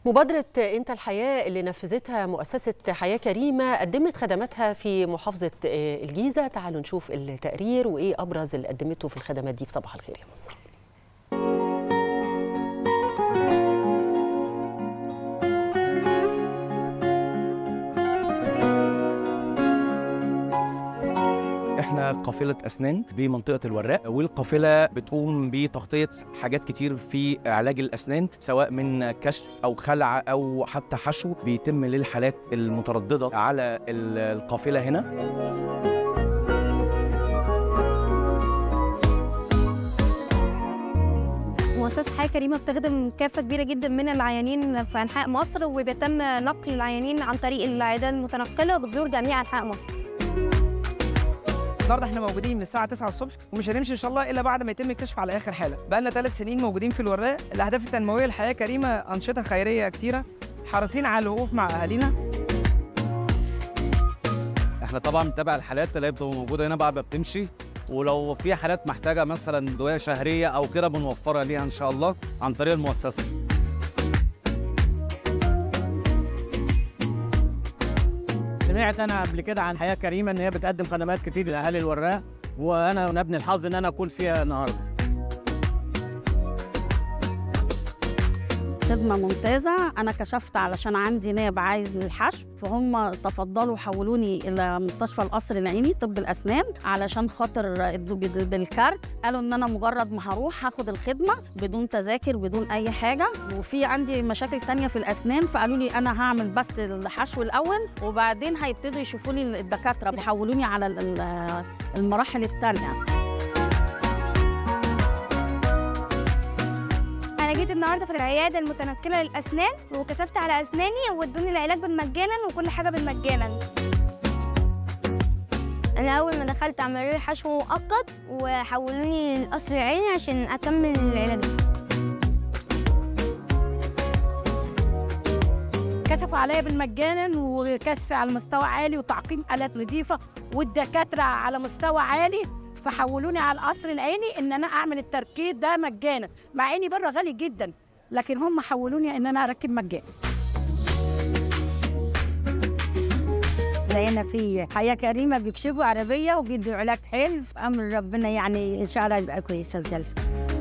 مبادرة أنت الحياة اللي نفذتها مؤسسة حياة كريمة قدمت خدماتها في محافظة الجيزة تعالوا نشوف التقرير وإيه أبرز اللي قدمته في الخدمات دي في صباح الخير يا مصر احنا قافله اسنان بمنطقه الوراق والقافله بتقوم بتغطيه حاجات كتير في علاج الاسنان سواء من كشف او خلع او حتى حشو بيتم للحالات المتردده على القافله هنا مؤسسة حياة كريمة بتخدم كافة كبيرة جدا من العيانين في أنحاء مصر وبيتم نقل العيانين عن طريق العيادات المتنقلة بتزور جميع أنحاء مصر النهارده احنا موجودين من الساعه 9 الصبح ومش هنمشي ان شاء الله الا بعد ما يتم الكشف على اخر حاله بقى لنا ثلاث سنين موجودين في الوراق الاهداف التنمويه للحياه كريمه انشطه خيريه كتيره حريصين على الوقوف مع اهالينا احنا طبعا بنتابع الحالات اللي هي بتبقى موجوده هنا بعد ما بتمشي ولو في حالات محتاجه مثلا ادويه شهريه او كده بنوفرها ليها ان شاء الله عن طريق المؤسسه سمعت انا قبل كده عن حياه كريمه ان هي بتقدم خدمات كتير لاهالي الوراق وانا من ابن الحظ ان انا اكون فيها النهارده خدمة ممتازة أنا كشفت علشان عندي ناب عايز للحشو فهم تفضلوا حولوني إلى مستشفى القصر العيني طب الأسنان علشان خاطر بالكارت قالوا إن أنا مجرد ما هروح هاخد الخدمة بدون تذاكر بدون أي حاجة وفي عندي مشاكل تانية في الأسنان فقالوا لي أنا هعمل بس الحشو الأول وبعدين هيبتدوا يشوفوا لي الدكاترة يحولوني على المراحل التانية انا جيت النهارده في العياده المتنقله للاسنان وكشفت على اسناني وادوني العلاج بالمجانا وكل حاجه بالمجانا انا اول ما دخلت عملوا لي حشو مؤقت وحولوني للقصر العيني عشان اكمل العلاج كشفوا عليا بالمجانا وكشف على مستوى عالي وتعقيم الات نظيفه والدكاتره على مستوى عالي فحولوني على القصر العيني ان انا اعمل التركيب ده مجانا مع اني بره غالي جدا لكن هم حولوني ان انا اركب مجانا لقينا في حياه كريمه بيكشفوا عربيه وبيدوا علاج حلو امر ربنا يعني ان شاء الله يبقى كويسه وجلسه